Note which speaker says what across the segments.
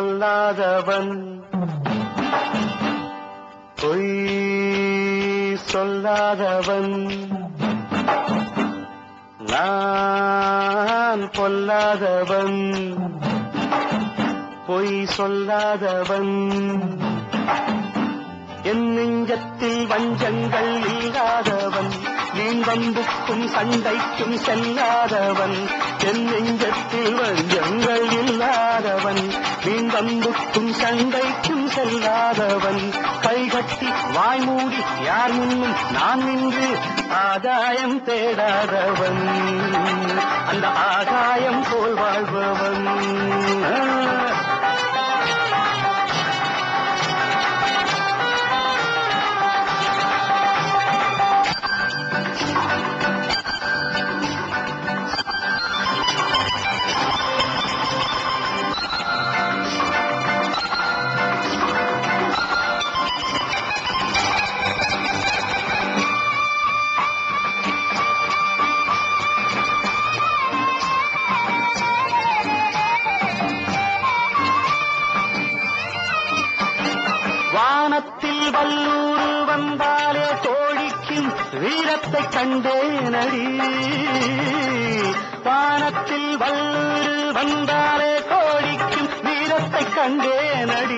Speaker 1: பொல்லாதவன் பொய் சொல்லாதவன் நான் பொல்லாதவன் பொய் சொல்லாதவன் என் நெஞ்சத்தில் வஞ்சங்கள் இல்லாதவன் நீன் வம்புக்கும் சண்டைக்கும் செல்லாதவன் என் நெஞ்சத்தில் வஞ்சங்கள் இல்லாதவன் நீன் வம்புக்கும் சண்டைக்கும் செல்லாதவன் கைகட்டி வாய் மூடி யார் முன்னும் நான் நின்று ஆதாயம் தேடாதவன் அந்த ஆகாயம் போல் வாழ்பவன் ஆ. வானத்தில் வல்லூர் வந்தாலே தோழிக்கும் வீரத்தை கண்டேனடி வானத்தில் வல்லூர் வந்தாலே தோழிக்கும் வீரத்தை கண்டேனடி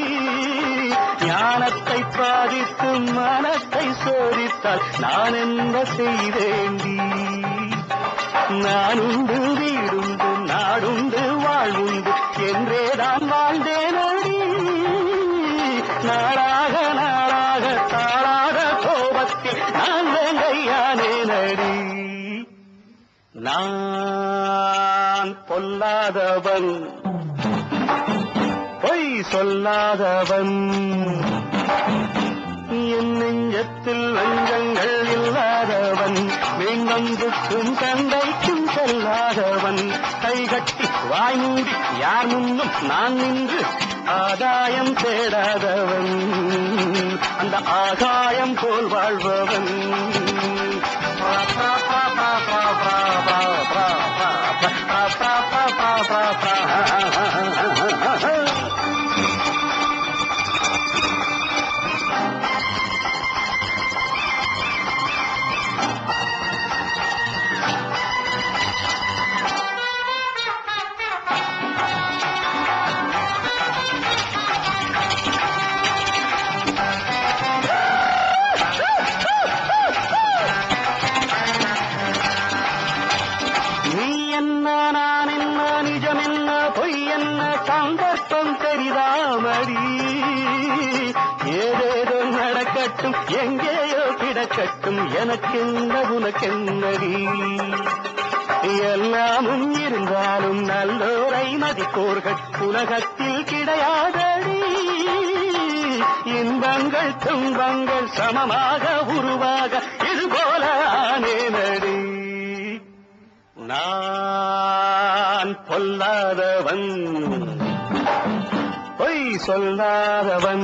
Speaker 1: ஞானத்தை பாதித்து மனத்தை சோதித்தால் நான் என்ன செய்தேண்டி நானுண்டு வீடுண்டு நாடுண்டு வாழ்வுண்டு என்றேதான் வாழ்ந்தேனடி நாளாக நாளாக தாளாக கோபத்தில் நான் வேங்கையானே நடி நான் பொல்லாதவன் பொய் சொல்லாதவன் என் நெஞ்சத்தில் லஞ்சங்கள் இல்லாதவன் வீண்வம்புக்கும் சண்டைக்கும் செல்லாதவன் கைகட்டி வாய் மூடி யார் முன்னும் நான் நின்று ஆதாயம் தேடாதவன் அந்த ஆகாயம் போல் வாழ்பவன் நீ என்ன நான் என்ன நிஜம் என்ன பொய் என்ன சந்தர்ப்பம் தெரிதாமடி ஏதேதோ நடக்கட்டும் எங்கேயோ கிடக்கட்டும் எனக்கென்ன உனக்கென்னடி எல்லாமும் இருந்தாலும் நல்லோரை மதிப்போர்கள் உலகத்தில் கிடையாதடி இன்பங்கள் துன்பங்கள் சமமாக உருவாக இதுபோல ஆனேனடி நான் பொல்லாதவன் பொய் சொல்லாதவன்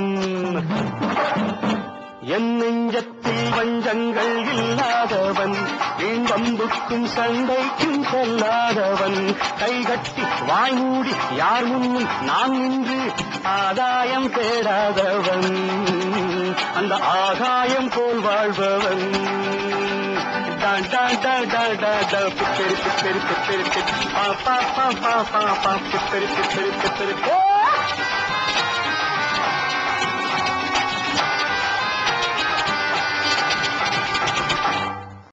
Speaker 1: என் நெஞ்சத்தில் வஞ்சங்கள் இல்லாதவன் வீண்வம்புக்கும் சண்டைக்கும் செல்லாதவன் கைகட்டி வாய் மூடி யார் முன்னும் நான் நின்று ஆதாயம் தேடாதவன் அந்த ஆகாயம் போல் வாழ்பவன் டான் டான் டான் டான் டான் டான் பிப்பெரி பிப்பெரி பிப்பெரி பிப்பெரி பா பா பா பா பா பா பிப்பெரி பிப்பெரி பிப்பெரி ஓ